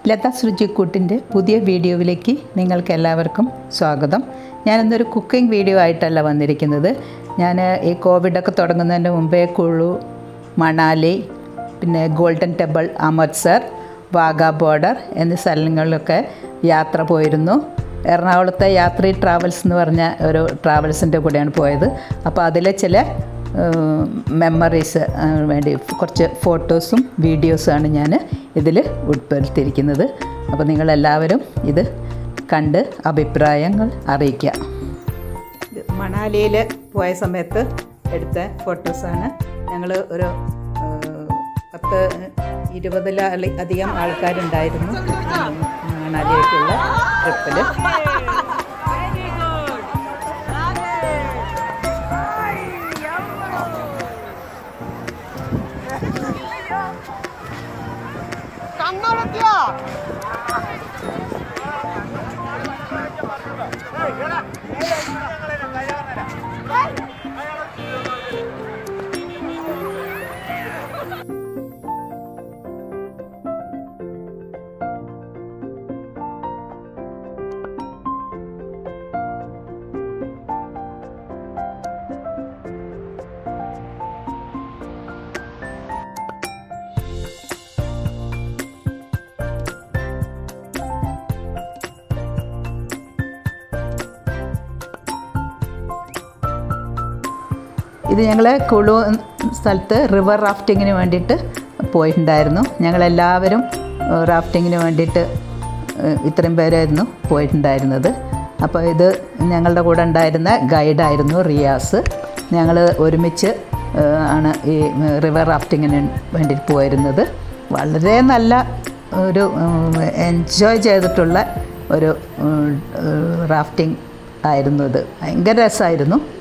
ലത സൃജിക്കൂട്ടിൻ്റെ പുതിയ വീഡിയോയിലേക്ക് നിങ്ങൾക്ക് എല്ലാവർക്കും സ്വാഗതം ഞാനിന്നൊരു കുക്കിംഗ് വീഡിയോ ആയിട്ടല്ല വന്നിരിക്കുന്നത് ഞാൻ ഈ കോവിഡൊക്കെ തുടങ്ങുന്നതിന് മുമ്പേ കുളു മണാലി പിന്നെ Golden Temple Amritsar Wagah border എന്നീ സ്ഥലങ്ങളിലൊക്കെ യാത്ര പോയിരുന്നു എറണാകുളത്തെ യാത്രി ട്രാവൽസ് എന്ന് പറഞ്ഞ ഒരു ട്രാവൽസിൻ്റെ കൂടെയാണ് പോയത് അപ്പോൾ അതിലെ ചില മെമ്മറീസ് വേണ്ടി കുറച്ച് ഫോട്ടോസും വീഡിയോസുമാണ് ഞാൻ ഇതിൽ ഉൾപ്പെടുത്തിയിരിക്കുന്നത് അപ്പോൾ നിങ്ങളെല്ലാവരും ഇത് കണ്ട് അഭിപ്രായങ്ങൾ അറിയിക്കുക മണാലിയിൽ പോയ സമയത്ത് എടുത്ത ഫോട്ടോസാണ് ഞങ്ങൾ ഒരു പത്ത് ഇരുപതിൽ അധികം ആൾക്കാരുണ്ടായിരുന്നു മണാലിയിലേക്കുള്ള ട്രിപ്പിൽ ഇത് ഞങ്ങൾ കുളു സ്ഥലത്ത് റിവർ റാഫ്റ്റിങ്ങിന് വേണ്ടിയിട്ട് പോയിട്ടുണ്ടായിരുന്നു ഞങ്ങളെല്ലാവരും റാഫ്റ്റിങ്ങിന് വേണ്ടിയിട്ട് ഇത്രയും പേരായിരുന്നു പോയിട്ടുണ്ടായിരുന്നത് അപ്പോൾ ഇത് ഞങ്ങളുടെ കൂടെ ഉണ്ടായിരുന്ന ഗൈഡായിരുന്നു റിയാസ് ഞങ്ങൾ ഒരുമിച്ച് ആണ് ഈ റിവർ റാഫ്റ്റിങ്ങിന് വേണ്ടി പോയിരുന്നത് വളരെ നല്ല ഒരു എൻജോയ് ചെയ്തിട്ടുള്ള ഒരു റാഫ്റ്റിംഗ് ആയിരുന്നു ഇത് ഭയങ്കര രസമായിരുന്നു